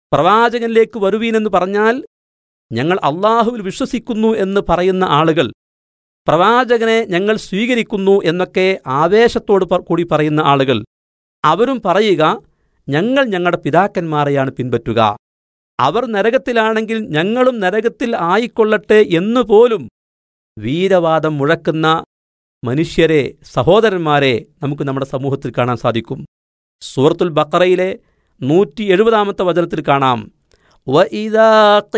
പ്രവാചകനിലേക്ക് വരുവീനെന്ന് പറഞ്ഞാൽ ഞങ്ങൾ അള്ളാഹുവിൽ വിശ്വസിക്കുന്നു എന്ന് പറയുന്ന ആളുകൾ പ്രവാചകനെ ഞങ്ങൾ സ്വീകരിക്കുന്നു എന്നൊക്കെ ആവേശത്തോട് പ- കൂടി പറയുന്ന ആളുകൾ അവരും പറയുക ഞങ്ങൾ ഞങ്ങളുടെ പിതാക്കന്മാരെയാണ് പിൻപറ്റുക അവർ നരകത്തിലാണെങ്കിൽ ഞങ്ങളും നരകത്തിൽ ആയിക്കൊള്ളട്ടെ എന്ന് പോലും വീരവാദം മുഴക്കുന്ന മനുഷ്യരെ സഹോദരന്മാരെ നമുക്ക് നമ്മുടെ സമൂഹത്തിൽ കാണാൻ സാധിക്കും സൂറത്തുൽ ബക്കറയിലെ നൂറ്റി എഴുപതാമത്തെ വചനത്തിൽ കാണാം وَإِذَا